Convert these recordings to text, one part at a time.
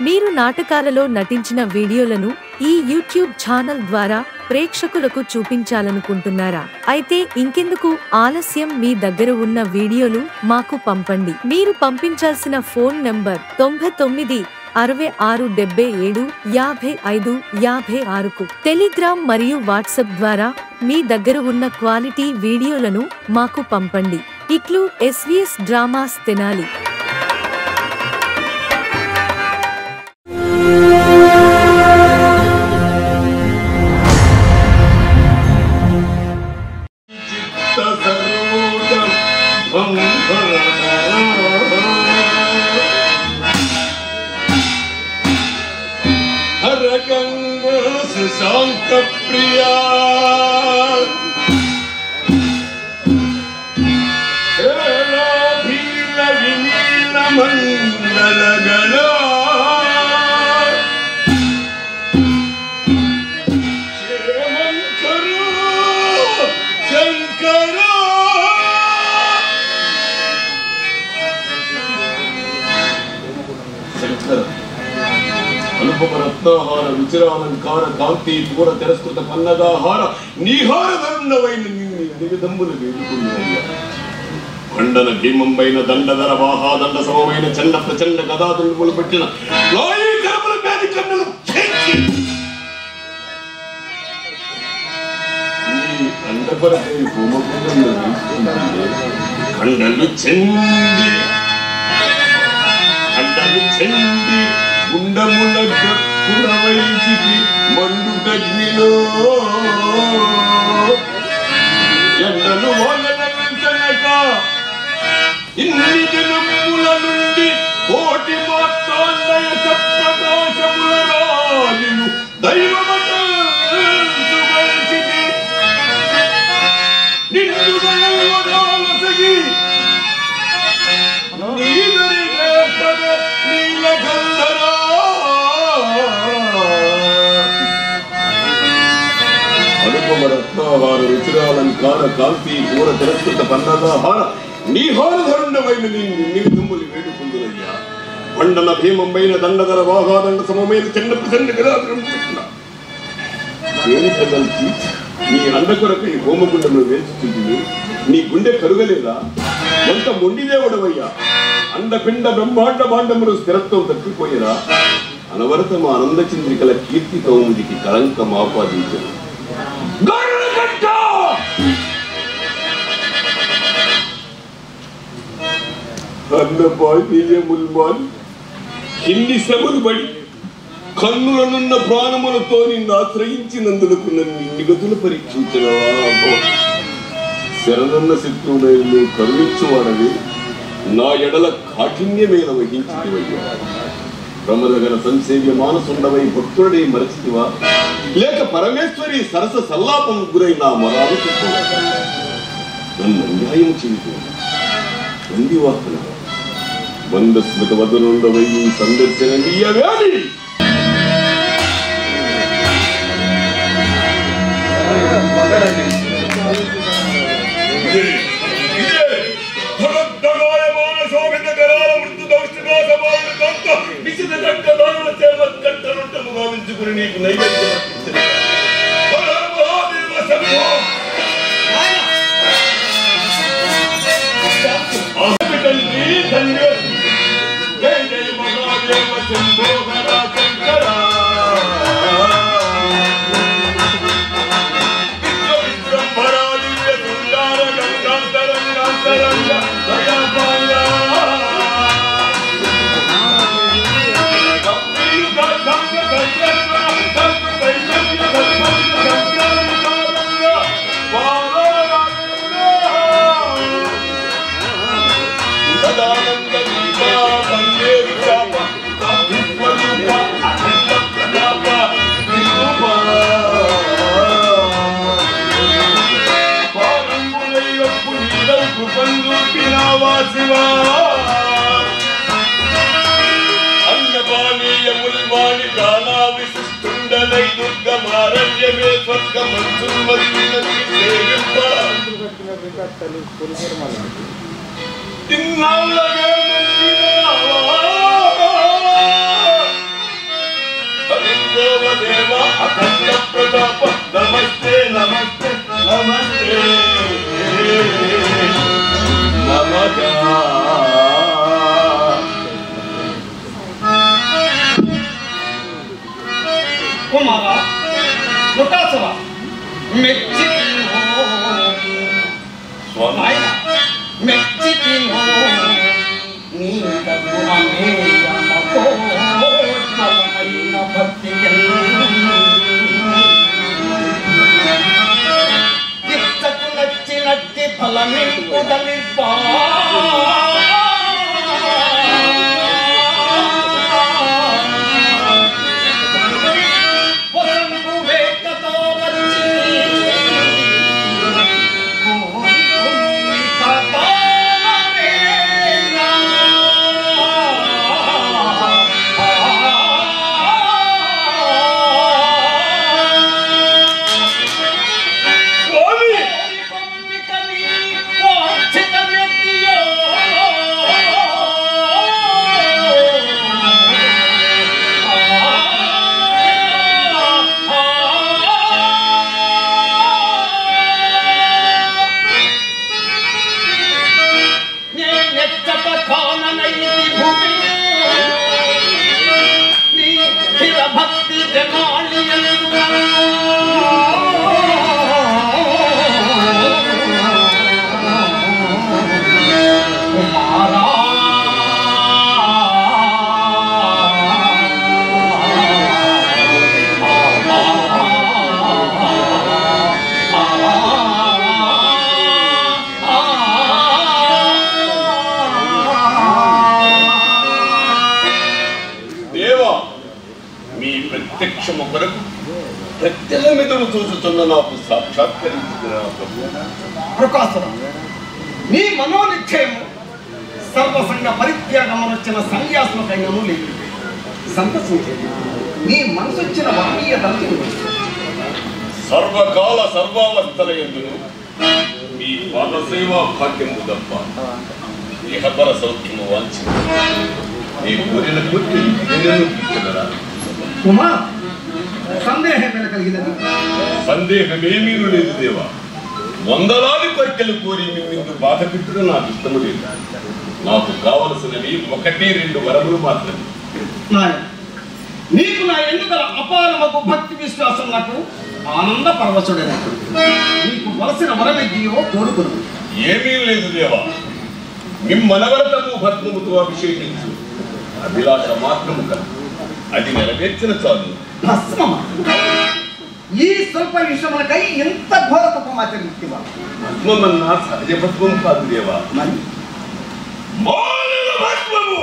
మీరు నాటకాలలో నటించిన వీడియోలను ఈ యూట్యూబ్ ఛానల్ ద్వారా ప్రేక్షకులకు చూపించాలనుకుంటున్నారా అయితే ఇంకెందుకు ఆలస్యం మీ దగ్గర ఉన్న వీడియోలు మాకు పంపండి మీరు పంపించాల్సిన ఫోన్ నంబర్ తొంభై తొమ్మిది అరవై ఆరు డెబ్బై ఏడు యాభై ఐదు యాభై ఆరుకు టెలిగ్రామ్ మరియు వాట్సాప్ ద్వారా మీ దగ్గర ఉన్న క్వాలిటీ వీడియోలను మాకు పంపండి ఇట్లు ఎస్వీఎస్ డ్రామాస్ తెనాలి శాంత ప్రియా భీల వినీల మంగళ గణా శంకరు శంకరు శంకర అనుపమ రత్నాహార రుచిరాలంకార కాంతి పూర తిరస్కృత పన్నగాహార నీహార ధరుణవైన నిన్ను ఎన్ని విధములు వేడుకున్నయ్యా ఖండన భీమంబైన దండధర వాహాదండ సమమైన చండ ప్రచండ గదాదులు పెట్టిన లాయి కరముల వ్యాధి కన్నులు ఛేచి! నీ అండపరపై హోమకుండంలో నిలుచుకుంటే ఖండలు చెంది ఖండలు చెంది గుండముల గక్కున వైచికి మండుటగ్నిలో ఎండలు వాగనంచనక ఇన్ని దినముల నుండి కోటి మాత్రాన్నయ సప్రకాశముల రాజులు దైవమట నిన్ను దయవరాలసగి నీదరిగే పద నీలగంధరా అనుపమ రత్నాహార రుచిరాలంకార కాంతి పూర తిరస్కృత పన్నగాహార నీహార ధరుండమైన నిన్ను నిమిధములు వేడుకుందులయ్యా పండన భీమంబైన దండధర వాహాదండ సమమైన చిన్న ప్రచండ గదాధరం చెట్ల దేని పిల్లలకి నీ అండ కొరకై హోమగుండంలో వేల్చుతుంది నీ గుండె కరుగలేదా ఎంత మొండిదేవుడవయ్యా అండపిండ బ్రహ్మాండ భాండములు స్థిరత్వం తప్పిపోయిరా అనవరతమ ఆనంద చంద్రికల కీర్తి కౌముదికి కళంకం ఆపాదించరు గరుడగట్ట! అన్నపానీయముల్మాన్ ఇన్ని శ్రమలు పడి కన్నులనున్న ప్రాణములతో నిన్ను ఆశ్రయించినందులకు నన్ను ఇన్ని గతులు పరీక్షించినవా అమ్మో. శరణన్న శత్రువులను కరుణించువాడవి నా ఎడల కాఠిన్యమేల వహించితివయ్యా ప్రమదగన సంసేవ్య మానసుండవై భక్తుడై మరచితివా లేక పరమేశ్వరి సరస సల్లాపం గురై నా మొరాలకు నన్ను అన్యాయం చేయదు నందివాహన వంద స్మృత వదనుండవై ఈ సందర్శన నీయవేది ఇదే ఇదే భగద్దగాయమాన శోభిత కరాల మృత్యు దౌష్టిగా సమాన కంట నిశిత కంట దారుణ సేవ కంటనుంటము గావించుకుని నీకు నైవేద్యం అర్పించిన హర మహాదేవ శంభో తండ్రి ధన్య జయ జయ మహాదేవ శంభో హర శంకర శివా అన్నపానీయముల్వాణి గానా విశిష్టుండలై దుర్గమారణ్యమే స్వర్గమంచున్మతి సేవింప తిన్నాళ్ళగే నెచ్చినావా ప్రత్యక్షము కొరకు ప్రత్యేకమిదుడు చూచుతున్న నాకు సాక్షాత్కరించుకున్న ప్రభు ప్రకాశం నీ మనోనిశ్చయము సర్వసంగ పరిత్యాగమనొచ్చిన సన్యాసులకైనను లేదు సంతసించేది నీ మనసు వచ్చిన వాణీయ దళితులు సర్వకాల సర్వావస్థల ఎందును మీ పాదసేవా భాగ్యము తప్ప ఇహపర సౌఖ్యము వాంఛ నీ కోరిన కొద్ది ఎన్నెన్నో తీర్చగలరా కుమార్ సందేహం కలిగినది సందేహమేమీ లేదు దేవా వందలాది కోరికలు కోరి మిమ్మల్ని బాధ పెట్టడం నాకు ఇష్టము లేదు నాకు కావలసినవి ఒకటి రెండు వరములు మాత్రమే నాయన నీకు నా ఎన్నికల అపారమకు భక్తి విశ్వాసం నాకు ఆనంద పరవశుడైన నీకు వలసిన వరమిద్యో కోరుకును ఏమీ లేదు దేవా మిమ్మనవరతము భస్మముతో అభిషేకించు అభిలాష మాత్రము కదా అది నెరవేర్చిన చాలు భస్మమ ఈ స్వల్ప విషయములకై ఎంత ఘోర తపమాచరిస్తువా భస్మమన్నా సహజ భస్మం కాదు దేవా మరి మానవ భస్మము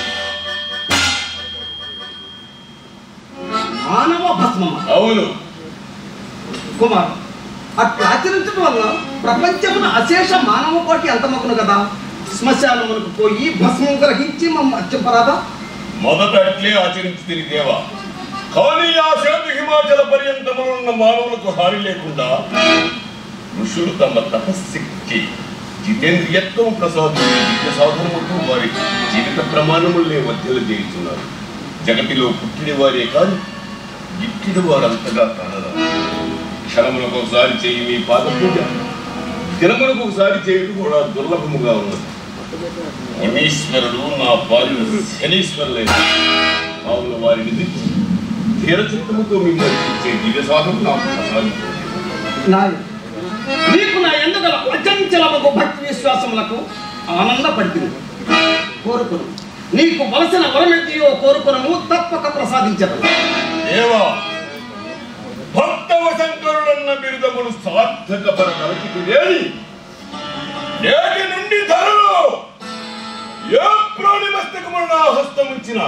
మానవ భస్మమ అవును కుమార్ అట్లా ఆచరించడం వల్ల ప్రపంచమున అశేష మానవ కోటి అంతమగును కదా శ్మశానమునకు పోయి భస్మం గ్రహించి మమ్మ అచ్చపరాదా మొదట అట్లే ఆచరించి తిరిగి దేవా కానీ ఆ శాంతి హిమాచల పర్యంతములున్న మానవులకు హాని లేకుండా ఋషులు తమ తపశక్తి జితేంద్రియత్వం ప్రసాదించి విద్య సాధనముతో వారి జీవిత ప్రమాణములనే మధ్యలో చేస్తున్నారు జగతిలో పుట్టిన వారే కాదు ఇట్టిన వారంతగా కానరా క్షణములకు ఒకసారి చేయి మీ పాద పూజ దినములకు ఒకసారి చేయడం కూడా దుర్లభముగా ఉన్నది మునీశ్వరుడు నా పాలిన శనీశ్వరులైన కావున వారిని తెచ్చి ధీరచిత్తముతో మిమ్మల్ని ఇచ్చే దివ్య సాధన నాకు ప్రసాదించండి నాయ నీకు నా ఎందుగల అచంచలమకు భక్తి విశ్వాసములకు ఆనందపడుతుంది కోరుకును నీకు వలసిన వరమెత్తియో కోరుకునము తప్పక ప్రసాదించదు దేవా భక్త వశంకరుడన్న బిరుదమును సార్థకపర నరకికి లేని నేటి నుండి ధరలో ఏ ప్రాణి మస్తకమును నా హస్తముంచిన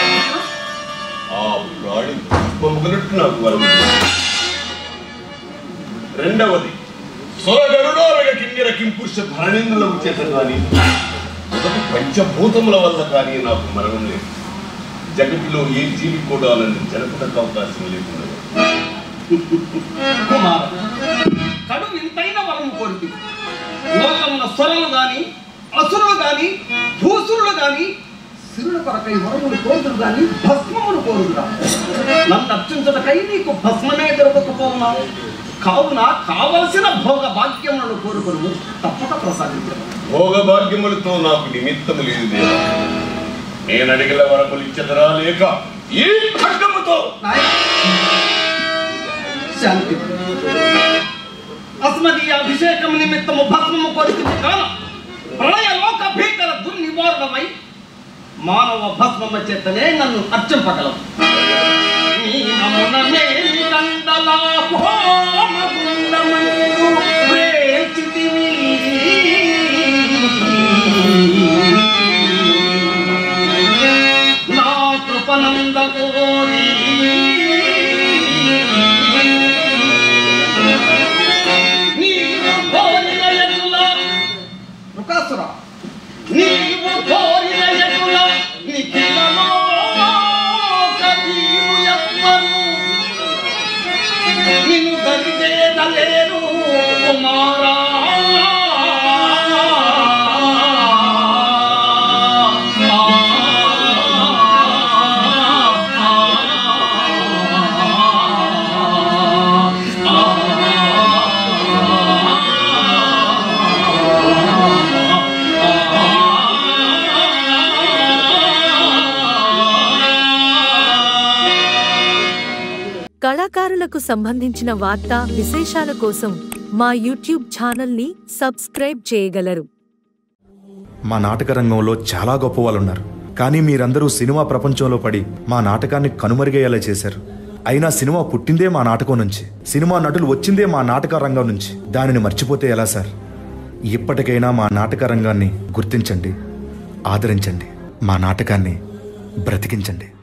ఆ ప్రాణి పుష్పముగనట్టు నాకు వరం రెండవది సురగరుడారగ కింగిర కింపురుష ధరణీంద్రులకు చేత కానీ మొదటి పంచభూతముల వల్ల కానీ నాకు మరణం లేదు జగతిలో ఏ జీవి కూడా నన్ను జనపడానికి అవకాశం లేకుండా కుమార కడు వింతైన వరము కోరితి లోకమున స్వరలు గాని అసురులు గాని భూసురులు గాని సిరుల కొరకై వరములు కోరుదురు గాని భస్మములు కోరుదురా నన్ను అర్చించుటకై నీకు భస్మమే దొరకకపోవున్నావు కావున కావలసిన భోగ భాగ్యములను కోరుకును తప్పక ప్రసాదించను భోగ భాగ్యములతో నాకు నిమిత్తము లేదు దేవా నేను అడిగిన వరములు ఇచ్చదరా లేక ఈ ఖడ్గముతో శాంతి అస్మదీయ అభిషేకం నిమిత్తము భస్మము కోరుతుంది కాన ప్రళయ లోక భీకర దుర్నివారణమై మానవ భస్మమ చేతనే నన్ను అర్చింపగలవు నీ నమున మేలి దండల హోమగుండమందు ప్రేల్చితివి. నా కృపనంద కోరి నీవు కోరిన ఎటుల రుకాసురా నీవు కోరిన ఎటుల నిఖిలలో కదీరు ఎవ్వరు నిన్ను దరిచేదలేరు కుమారా కళాకారులకు సంబంధించిన వార్తా విశేషాల కోసం మా యూట్యూబ్ ఛానల్ని సబ్స్క్రైబ్ చేయగలరు మా నాటక రంగంలో చాలా గొప్ప వాళ్ళు ఉన్నారు కానీ మీరందరూ సినిమా ప్రపంచంలో పడి మా నాటకాన్ని కనుమరుగయ్యేలా చేశారు అయినా సినిమా పుట్టిందే మా నాటకం నుంచి సినిమా నటులు వచ్చిందే మా నాటక రంగం నుంచి దానిని మర్చిపోతే ఎలా సార్ ఇప్పటికైనా మా నాటక రంగాన్ని గుర్తించండి ఆదరించండి మా నాటకాన్ని బ్రతికించండి